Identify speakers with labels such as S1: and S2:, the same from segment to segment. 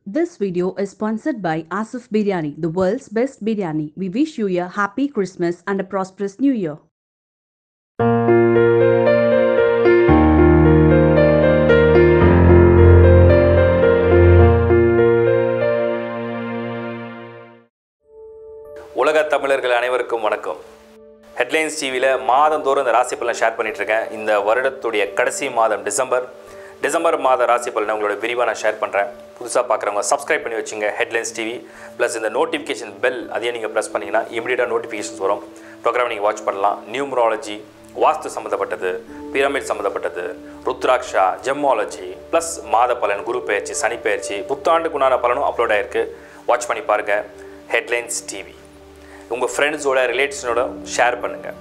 S1: This video is sponsored by Asif Biryani, the world's best biryani. We wish you a happy Christmas and a prosperous new year.
S2: உலக தமிழர்கள் அனைவருக்கும் வணக்கம் headlines டிவியில் மாதந்தோறும் இந்த ராசி பலன் ஷேர் பண்ணிட்டு இருக்கேன் இந்த வருடத்துடைய கடைசி மாதம் டிசம்பர் டிசம்பர் மாத ராசி பலனை உங்களோட விரிவாக நான் ஷேர் பண்ணுறேன் புதுசாக பார்க்குறவங்க சப்ஸ்கிரைப் பண்ணி வச்சுங்க ஹெட்லைன்ஸ் டிவி ப்ளஸ் இந்த நோட்டிஃபிகேஷன் பெல் அதையும் நீங்கள் ப்ரெஸ் பண்ணிங்கன்னா இமீடியட்டாக நோட்டிஃபிகேஷன்ஸ் வரும் ப்ரோக்ராம் நீங்கள் வாட்ச் பண்ணலாம் நியூமராலஜி வாஸ்து சம்மந்தப்பட்டது பிரமிட் சம்மந்தப்பட்டது ருத்ராக்ஷா ஜெம்மாலஜி ப்ளஸ் மாத பலன் குரு பயிற்சி சனி பயிற்சி புத்தாண்டுக்கு உண்டான பலனும் அப்லோட் ஆயிருக்கு வாட்ச் பண்ணி பாருங்கள் ஹெட்லைன்ஸ் டிவி உங்கள் ஃப்ரெண்ட்ஸோட ரிலேட்டிவ்ஸோட ஷேர் பண்ணுங்கள்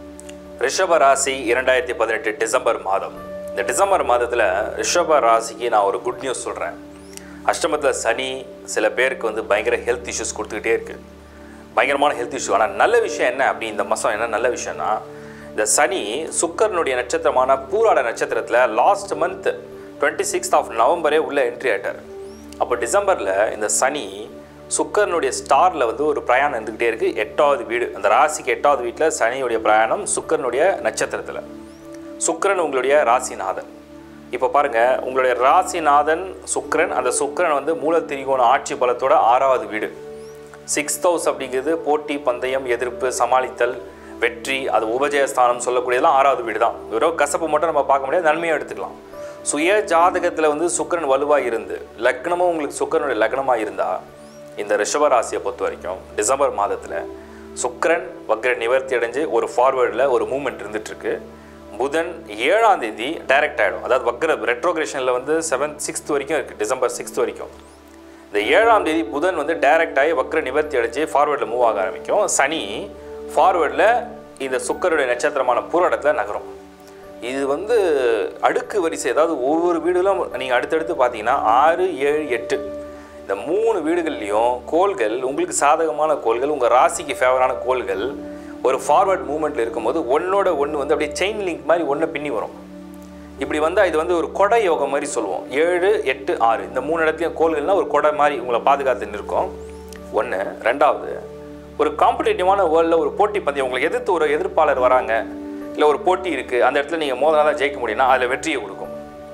S2: ரிஷப ராசி இரண்டாயிரத்தி பதினெட்டு டிசம்பர் மாதம் இந்த டிசம்பர் மாதத்தில் ரிஷப ராசிக்கு நான் ஒரு குட் நியூஸ் சொல்கிறேன் அஷ்டமத்தில் சனி சில பேருக்கு வந்து பயங்கர ஹெல்த் இஷ்யூஸ் கொடுத்துக்கிட்டே இருக்குது பயங்கரமான ஹெல்த் இஷ்யூ ஆனால் நல்ல விஷயம் என்ன அப்படி இந்த மாதம் என்ன நல்ல விஷயம்னா இந்த சனி சுக்கரனுடைய நட்சத்திரமான பூராட நட்சத்திரத்தில் last month twenty sixth of நவம்பரே உள்ளே என்ட்ரி ஆயிட்டார் அப்போ டிசம்பரில் இந்த சனி சுக்கரனுடைய ஸ்டாரில் வந்து ஒரு பிரயாணம் இருந்துக்கிட்டே இருக்குது எட்டாவது வீடு அந்த ராசிக்கு எட்டாவது வீட்டில் சனியுடைய பிரயாணம் சுக்கரனுடைய நட்சத்திரத்தில் சுக்கிரன் உங்களுடைய ராசிநாதன் இப்போ பாருங்கள் உங்களுடைய ராசிநாதன் சுக்கிரன் அந்த சுக்கிரன் வந்து மூலத்திரிகோண ஆட்சி பலத்தோட ஆறாவது வீடு சிக்ஸ்த் ஹவுஸ் அப்படிங்கிறது போட்டி பந்தயம் எதிர்ப்பு சமாளித்தல் வெற்றி அது உபஜயஸ்தானம் சொல்லக்கூடியதெல்லாம் ஆறாவது வீடு தான் வெறும் கசப்பு மட்டும் நம்ம பார்க்க முடியாது நன்மையாக எடுத்துக்கலாம் சுய ஜாதகத்தில் வந்து சுக்கிரன் வலுவாக இருந்து லக்னமும் உங்களுக்கு சுக்கிரனுடைய லக்னமாக இருந்தால் இந்த ரிஷப ராசியை பொறுத்த வரைக்கும் டிசம்பர் மாதத்தில் சுக்கிரன் வக்ர நிவர்த்தி அடைஞ்சு ஒரு ஃபார்வேர்டில் ஒரு மூமெண்ட் இருந்துகிட்ருக்கு புதன் ஏழாம் தேதி டைரக்ட் ஆகிடும் அதாவது வக்ர ரெட்ரோகிரேஷனில் வந்து செவன்த் சிக்ஸ்த் வரைக்கும் இருக்குது டிசம்பர் சிக்ஸ்த் வரைக்கும் இந்த ஏழாம் தேதி புதன் வந்து டைரக்ட் ஆகி வக்ர நிவர்த்தி அடைஞ்சு ஃபார்வேர்டில் மூவ் ஆக ஆரம்பிக்கும் சனி ஃபார்வேர்டில் இந்த சுக்கருடைய நட்சத்திரமான பூரடத்தில் நகரும் இது வந்து அடுக்கு வரிசை அதாவது ஒவ்வொரு வீடுகளும் நீங்கள் அடுத்தடுத்து பார்த்தீங்கன்னா ஆறு ஏழு எட்டு இந்த மூணு வீடுகள்லையும் கோள்கள் உங்களுக்கு சாதகமான கோள்கள் உங்கள் ராசிக்கு ஃபேவரான கோள்கள் ஒரு ஃபார்வர்ட் மூமெண்ட்டில் இருக்கும்போது ஒன்னோட ஒன்று வந்து அப்படியே செயின் லிங்க் மாதிரி ஒன்று பின்னி வரும் இப்படி வந்தால் இது வந்து ஒரு கொடை யோகம் மாதிரி சொல்லுவோம் ஏழு எட்டு ஆறு இந்த மூணு இடத்துலையும் கோள்கள்னால் ஒரு கொடை மாதிரி உங்களை பாதுகாத்து நிற்கும் ஒன்று ரெண்டாவது ஒரு காம்படிட்டிவான வேர்ல்டில் ஒரு போட்டி பந்தயம் உங்களுக்கு எதிர்த்து ஒரு எதிர்ப்பாளர் வராங்க இல்லை ஒரு போட்டி இருக்குது அந்த இடத்துல நீங்கள் மோதலாக தான் ஜெயிக்க முடியும்னா அதில் வெற்றியை கொடுக்கும்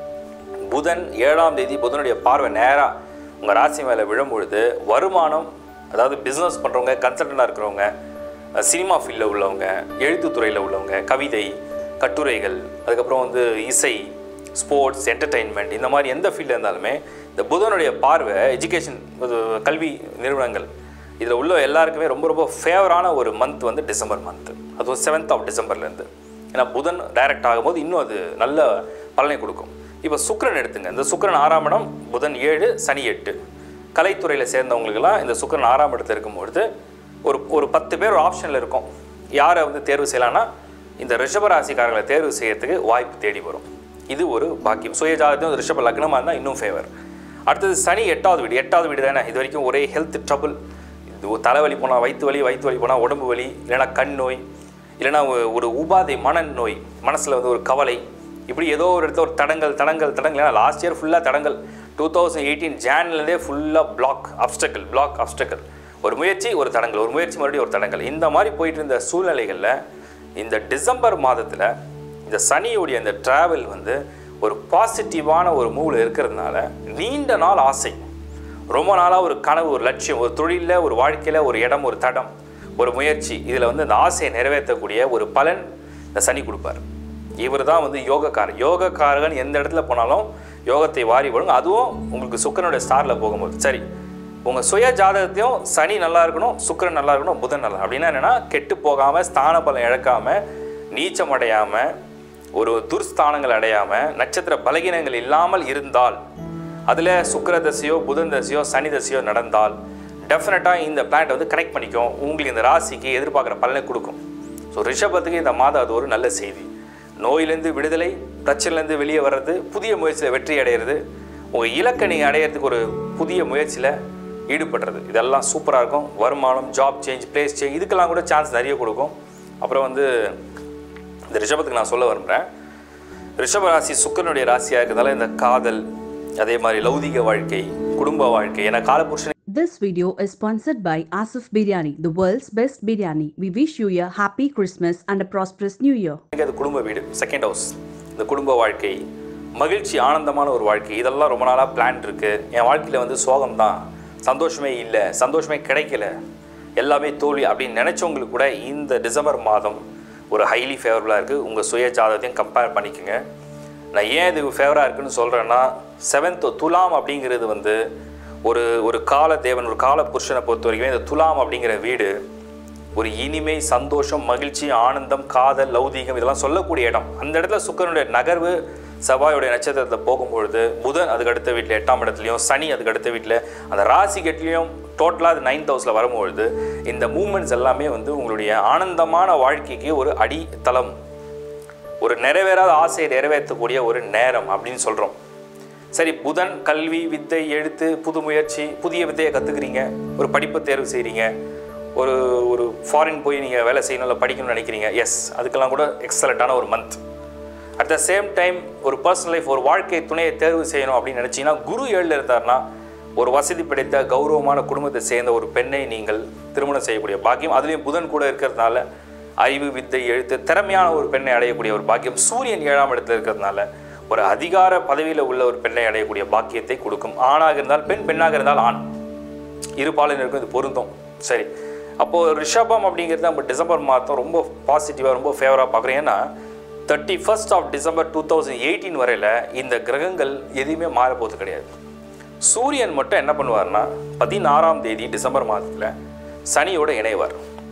S2: புதன் ஏழாம் தேதி புதனுடைய பார்வை நேராக உங்கள் ராசி மேலே விழும்பொழுது வருமானம் அதாவது பிஸ்னஸ் பண்ணுறவங்க கன்சல்டண்டாக இருக்கிறவங்க சினிமா ஃபீல்டில் உள்ளவங்க எழுத்துத்துறையில் உள்ளவங்க கவிதை கட்டுரைகள் அதுக்கப்புறம் வந்து இசை ஸ்போர்ட்ஸ் என்டர்டெயின்மெண்ட் இந்த மாதிரி எந்த ஃபீல்டில் இருந்தாலுமே இந்த புதனுடைய பார்வை எஜுகேஷன் கல்வி நிறுவனங்கள் இதில் உள்ள எல்லாருக்குமே ரொம்ப ரொம்ப ஃபேவரான ஒரு மந்த் வந்து டிசம்பர் மந்த் அதுவும் செவன்த் ஆஃப் டிசம்பர்லேருந்து ஏன்னா புதன் டைரக்ட் ஆகும்போது இன்னும் அது நல்ல பலனை கொடுக்கும் இப்போ சுக்கரன் எடுத்துங்க இந்த சுக்கரன் ஆறாம் இடம் புதன் ஏழு சனி எட்டு கலைத்துறையில் சேர்ந்தவங்களுக்கெல்லாம் இந்த சுக்கரன் ஆறாம் இடத்துல இருக்கும்பொழுது ஒரு ஒரு பத்து பேர் ஒரு ஆப்ஷனில் இருக்கும் யாரை வந்து தேர்வு செய்யலாம்னா இந்த ரிஷபராசிக்காரர்களை தேர்வு செய்யறதுக்கு வாய்ப்பு தேடி வரும் இது ஒரு பாக்கியம் சுய ஜாதகத்தையும் ரிஷப லக்னமாக இருந்தால் இன்னும் ஃபேவர் அடுத்தது சனி எட்டாவது வீடு எட்டாவது வீடு தானே இது வரைக்கும் ஒரே ஹெல்த் ட்ரபிள் இது தலைவலி போனால் வயிற்று வலி வயிற்று வலி போனால் உடம்பு வலி இல்லைனா கண் நோய் இல்லைனா ஒரு உபாதை மன நோய் மனசில் வந்து ஒரு கவலை இப்படி ஏதோ ஒரு இடத்துல ஒரு தடங்கள் தடங்கள் தடங்கள் ஏன்னா லாஸ்ட் இயர் ஃபுல்லாக தடங்கள் டூ தௌசண்ட் எயிட்டீன் ஜான்லேருந்தே ஃபுல்லாக பிளாக் அப்டக்கல் பிளாக் அப்டக்கல் ஒரு முயற்சி ஒரு தடங்கள் ஒரு முயற்சி மறுபடியும் ஒரு தடங்கள் இந்த மாதிரி போயிட்டு இருந்த சூழ்நிலைகளில் இந்த டிசம்பர் மாதத்தில் இந்த சனியுடைய அந்த ட்ராவல் வந்து ஒரு பாசிட்டிவான ஒரு மூவில் இருக்கிறதுனால நீண்ட நாள் ஆசை ரொம்ப நாளாக ஒரு கனவு ஒரு லட்சியம் ஒரு தொழிலில் ஒரு வாழ்க்கையில் ஒரு இடம் ஒரு தடம் ஒரு முயற்சி இதில் வந்து இந்த ஆசையை நிறைவேற்றக்கூடிய ஒரு பலன் இந்த சனி கொடுப்பார் இவர் தான் வந்து யோகக்காரன் யோகக்காரகன் எந்த இடத்துல போனாலும் யோகத்தை வாரி விடுங்க அதுவும் உங்களுக்கு சுக்கரனுடைய ஸ்டாரில் போகும்போது சரி உங்கள் சுய ஜாதகத்தையும் சனி நல்லா இருக்கணும் சுக்கரன் நல்லா இருக்கணும் புதன் நல்லா அப்படின்னா என்னென்னா கெட்டு போகாமல் ஸ்தான பலம் இழக்காமல் நீச்சம் அடையாமல் ஒரு துர்ஸ்தானங்கள் அடையாமல் நட்சத்திர பலகீனங்கள் இல்லாமல் இருந்தால் அதில் சுக்கர தசையோ புதன் தசையோ சனி தசையோ நடந்தால் டெஃபினட்டாக இந்த பிளான்ட் வந்து கனெக்ட் பண்ணிக்கும் உங்களுக்கு இந்த ராசிக்கு எதிர்பார்க்குற பலனை கொடுக்கும் ஸோ ரிஷபத்துக்கு இந்த மாதம் அது ஒரு நல்ல செய்தி நோயிலேருந்து விடுதலை பிரச்சனைலேருந்து வெளியே வர்றது புதிய முயற்சியில் வெற்றி அடையிறது உங்கள் இலக்கை நீங்கள் அடையிறதுக்கு ஒரு புதிய முயற்சியில் ஈடுபடுறது இதெல்லாம் சூப்பராக இருக்கும் வருமானம் ஜாப் சேஞ்ச் பிளேஸ் சேஞ்ச் இதுக்கெல்லாம் கூட சான்ஸ் நிறைய கொடுக்கும் அப்புறம் வந்து இந்த ரிஷபத்துக்கு நான் சொல்ல விரும்புகிறேன் ரிஷப ராசி சுக்கரனுடைய ராசியாக இருக்கிறதால இந்த காதல் அதே மாதிரி லௌதிக வாழ்க்கை குடும்ப வாழ்க்கை ஏன்னா காலபுருஷன்
S1: This video is sponsored by Asif Biryani, the world's best biryani. We wish you a happy Christmas and a prosperous new year.
S2: அது குடும்ப வீடு செகண்ட் ஹவுஸ் இந்த குடும்ப வாழ்க்கை மகிழ்ச்சி ஆனந்தமான ஒரு வாழ்க்கை இதெல்லாம் ரொம்ப நாளாக பிளான் இருக்கு என் வாழ்க்கையில் வந்து சோகம் தான் சந்தோஷமே இல்லை சந்தோஷமே கிடைக்கல எல்லாமே தோல்வி அப்படின்னு நினச்சவங்களுக்கு கூட இந்த டிசம்பர் மாதம் ஒரு ஹைலி ஃபேவரபுளாக இருக்குது உங்கள் சுய ஜாதகத்தையும் கம்பேர் பண்ணிக்கோங்க நான் ஏன் இது ஃபேவராக இருக்குன்னு சொல்கிறேன்னா செவன்த் துலாம் அப்படிங்கிறது வந்து ஒரு ஒரு கால தேவன் ஒரு கால புருஷனை பொறுத்த வரைக்கும் இந்த துலாம் அப்படிங்கிற வீடு ஒரு இனிமை சந்தோஷம் மகிழ்ச்சி ஆனந்தம் காதல் லௌதீகம் இதெல்லாம் சொல்லக்கூடிய இடம் அந்த இடத்துல சுக்கரனுடைய நகர்வு செவ்வாயுடைய நட்சத்திரத்தை போகும்பொழுது புதன் அதுக்கு அடுத்த வீட்டில் எட்டாம் இடத்துலையும் சனி அதுக்கு அடுத்த வீட்டில் அந்த ராசி கெட்லேயும் டோட்டலாக அது நைன்த் ஹவுஸில் வரும்பொழுது இந்த மூமெண்ட்ஸ் எல்லாமே வந்து உங்களுடைய ஆனந்தமான வாழ்க்கைக்கு ஒரு அடித்தளம் ஒரு நிறைவேறாத ஆசையை நிறைவேற்றக்கூடிய ஒரு நேரம் அப்படின்னு சொல்கிறோம் சரி புதன் கல்வி வித்தை எழுத்து புது முயற்சி புதிய வித்தையை கற்றுக்குறீங்க ஒரு படிப்பு தேர்வு செய்கிறீங்க ஒரு ஒரு ஃபாரின் போய் நீங்கள் வேலை செய்யணும் இல்லை படிக்கணும்னு நினைக்கிறீங்க எஸ் அதுக்கெல்லாம் கூட எக்ஸலண்ட்டான ஒரு month at the same time ஒரு பர்சனல் லைஃப் ஒரு வாழ்க்கை துணையை தேர்வு செய்யணும் அப்படின்னு நினச்சிங்கன்னா குரு ஏழில் இருந்தார்னா ஒரு வசதி படைத்த கௌரவமான குடும்பத்தை சேர்ந்த ஒரு பெண்ணை நீங்கள் திருமணம் செய்யக்கூடிய பாக்கியம் அதுலேயும் புதன் கூட இருக்கிறதுனால அறிவு வித்தை எழுத்து திறமையான ஒரு பெண்ணை அடையக்கூடிய ஒரு பாக்கியம் சூரியன் ஏழாம் இடத்துல இருக்கிறதுனால ஒரு அதிகார பதவியில் உள்ள ஒரு பெண்ணை அடையக்கூடிய பாக்கியத்தை கொடுக்கும் ஆணாக இருந்தால் பெண் பெண்ணாக இருந்தால் ஆண் இரு பாலினருக்கும் இது பொருந்தும் சரி அப்போது ரிஷபம் அப்படிங்கிறது நம்ம டிசம்பர் மாதம் ரொம்ப பாசிட்டிவாக ரொம்ப ஃபேவராக பார்க்குறோம் ஏன்னா thirty first of December two thousand eighteen வரையில் இந்த கிரகங்கள் எதுவுமே மாறப்போகிறது கிடையாது சூரியன் மட்டும் என்ன பண்ணுவார்னா பதினாறாம் தேதி டிசம்பர் மாதத்தில் சனியோட இணைவார்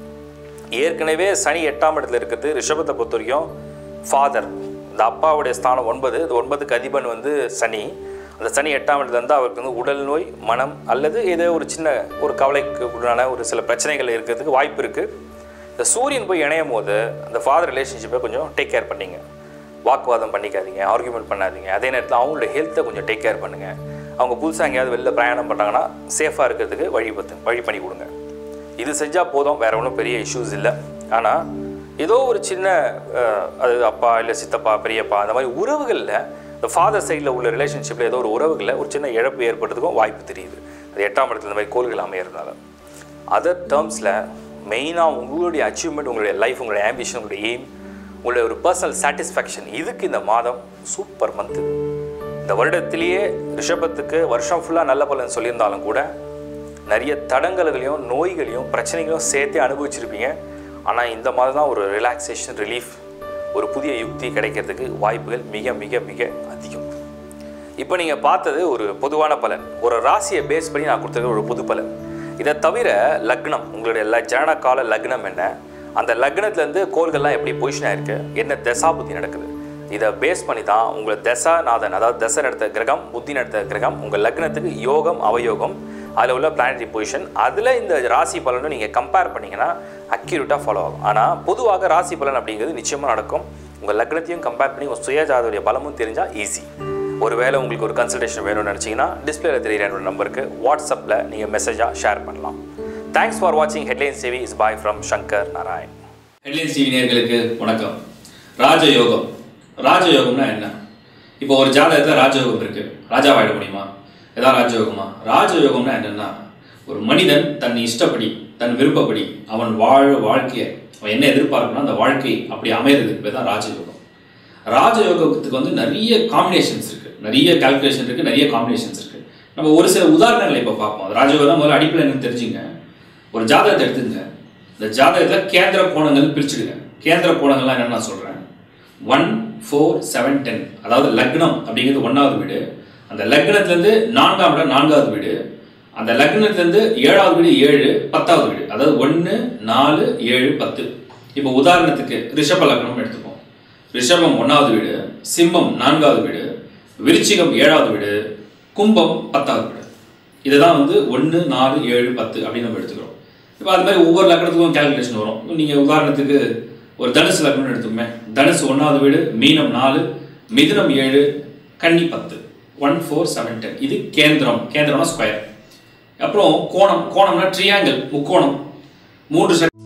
S2: ஏற்கனவே சனி எட்டாம் இடத்துல இருக்கிறது ரிஷபத்தை பொறுத்த வரைக்கும் ஃபாதர் இந்த அப்பாவுடைய ஸ்தானம் ஒன்பது இந்த ஒன்பதுக்கு அதிபன் வந்து சனி அந்த சனி எட்டாம் இடத்துல இருந்து அவருக்கு வந்து உடல் நோய் மனம் அல்லது ஏதோ ஒரு சின்ன ஒரு கவலைக்கு உண்டான ஒரு சில பிரச்சனைகள் இருக்கிறதுக்கு வாய்ப்பு இருக்குது இந்த சூரியன் போய் இணையும் போது அந்த ஃபாதர் ரிலேஷன்ஷிப்பை கொஞ்சம் டேக் கேர் பண்ணிங்க வாக்குவாதம் பண்ணிக்காதீங்க ஆர்குமெண்ட் பண்ணாதீங்க அதே நேரத்தில் அவங்களோட ஹெல்த்தை கொஞ்சம் டேக் கேர் பண்ணுங்கள் அவங்க புதுசாக எங்கேயாவது வெளில பிரயாணம் பண்ணுறாங்கன்னா சேஃபாக இருக்கிறதுக்கு வழி பத்து வழி பண்ணி கொடுங்க இது செஞ்சால் போதும் வேற ஒன்றும் பெரிய இஷ்யூஸ் இல்லை ஆனால் ஏதோ ஒரு சின்ன அஹ், அது அப்பா இல்லை சித்தப்பா பெரியப்பா அந்த மாதிரி உறவுகளில் இந்த ஃபாதர் சைடில் உள்ள ரிலேஷன்ஷிப்பில் ஏதோ ஒரு உறவுகளில் ஒரு சின்ன இழப்பு ஏற்படுறதுக்கும் வாய்ப்பு தெரியுது அது எட்டாம் இடத்துல இந்த மாதிரி கோள்கள் அமையறதுனால அதர் டேர்ம்ஸில் மெயினாக உங்களுடைய அச்சீவ்மெண்ட் உங்களுடைய லைஃப் உங்களுடைய ஆம்பிஷன் உங்களுடைய எய்ம் உங்களுடைய ஒரு பர்சனல் சாட்டிஸ்ஃபேக்ஷன் இதுக்கு இந்த மாதம் சூப்பர் மந்த்து இந்த வருடத்திலேயே ரிஷபத்துக்கு வருஷம் ஃபுல்லாக நல்ல பலன் சொல்லியிருந்தாலும் கூட நிறைய தடங்கல்களையும் நோய்களையும் பிரச்சனைகளையும் சேர்த்தே அனுபவிச்சிருப்பீங்க ஆனால் இந்த மாதம் தான் ஒரு ரிலாக்ஸேஷன் ரிலீஃப் ஒரு புதிய யுக்தி கிடைக்கிறதுக்கு வாய்ப்புகள் மிக மிக மிக அதிகம் இப்போ நீங்கள் பார்த்தது ஒரு பொதுவான பலன் ஒரு ராசியை பேஸ் பண்ணி நான் கொடுத்தது ஒரு பொது பலன் இதை தவிர லக்னம் உங்களுடைய ல ஜனனகால லக்னம் என்ன அந்த லக்னத்துலேருந்து கோள்கள்லாம் எப்படி பொசிஷன் ஆயிருக்கு என்ன தசாபுத்தி நடக்குது இதை பேஸ் பண்ணி தான் உங்களை தசாநாதன் அதாவது தசை நடத்த கிரகம் புத்தி நடத்த கிரகம் உங்கள் லக்னத்துக்கு யோகம் அவயோகம் அதில் உள்ள பிளானரி பொசிஷன் அதில் இந்த ராசி பலனை நீங்கள் கம்பேர் பண்ணிங்கன்னா அக்யூரேட்டாக ஃபாலோ ஆகும் ஆனால் பொதுவாக ராசி பலன் அப்படிங்கிறது நிச்சயமாக நடக்கும் உங்கள் லக்னத்தையும் கம்பேர் பண்ணி உங்கள் சுயஜாதோடைய பலமும் தெரிஞ்சால் ஈஸி ஒருவேளை உங்களுக்கு ஒரு கன்சல்டேஷன் வேணும்னு நினச்சிங்கன்னா டிஸ்பிளேல தெரியுற என்னோட நம்பருக்கு வாட்ஸ்அப்பில் நீங்கள் மெசேஜாக ஷேர் பண்ணலாம் தேங்க்ஸ் ஃபார் வாட்சிங் headlines TV is bye from Shankar Narayan
S3: headlines TV நேயர்களுக்கு வணக்கம் ராஜயோகம் ராஜயோகம்னா என்ன இப்போ ஒரு ஜாதகத்தில் ராஜயோகம் இருக்கு ராஜாவாயிட முடியுமா ஏதாவது ராஜயோகமா ராஜயோகம்னா என்னன்னா ஒரு மனிதன் தன் இஷ்டப்படி தன் விருப்பப்படி அவன் வாழ வாழ்க்கையை அவன் என்ன எதிர்பார்க்கணும் அந்த வாழ்க்கை அப்படி அமையறதுக்கு பேர் தான் ராஜயோகம் ராஜயோகத்துக்கு வந்து நிறைய காம்பினேஷன்ஸ் இருக்கு நிறைய கால்குலேஷன் இருக்கு நிறைய காம்பினேஷன்ஸ் இருக்கு நம்ம ஒரு சில உதாரணங்களை இப்போ பார்ப்போம் ராஜயோகம் முதல்ல அடிப்படையில் எனக்கு தெரிஞ்சுங்க ஒரு ஜாதகத்தை எடுத்துங்க இந்த ஜாதகத்தில் கேந்திர கோணங்கள் பிரிச்சுடுங்க கேந்திர கோணங்கள்லாம் என்னன்னு நான் சொல்கிறேன் ஒன் ஃபோர் செவன் டென் அதாவது லக்னம் அப்படிங்கிறது ஒன்றாவது வீடு அந்த லக்னத்துலேருந்து நான்காம் இடம் நான்காவது வீடு அந்த லக்னத்துலேருந்து ஏழாவது வீடு ஏழு பத்தாவது வீடு அதாவது ஒன்று நாலு ஏழு பத்து இப்போ உதாரணத்துக்கு ரிஷப லக்னம் எடுத்துப்போம் ரிஷபம் ஒன்றாவது வீடு சிம்மம் நான்காவது வீடு விருச்சிகம் ஏழாவது வீடு கும்பம் பத்தாவது வீடு இதுதான் வந்து ஒன்று நாலு ஏழு பத்து அப்படின்னு நம்ம எடுத்துக்கிறோம் இப்போ அது மாதிரி ஒவ்வொரு லக்னத்துக்கும் கேல்குலேஷன் வரும் நீங்கள் உதாரணத்துக்கு ஒரு தனுசு லக்னம்னு எடுத்துக்கோமே தனுசு ஒன்றாவது வீடு மீனம் நாலு மிதுனம் ஏழு கன்னி பத்து ஒன் ஃபோர் செவன் டென் இது கேந்திரம் கேந்திரம்னா ஸ்கொயர் அப்புறம் கோணம் கோணம்னா ட்ரியாங்கிள் முக்கோணம் மூன்று செட்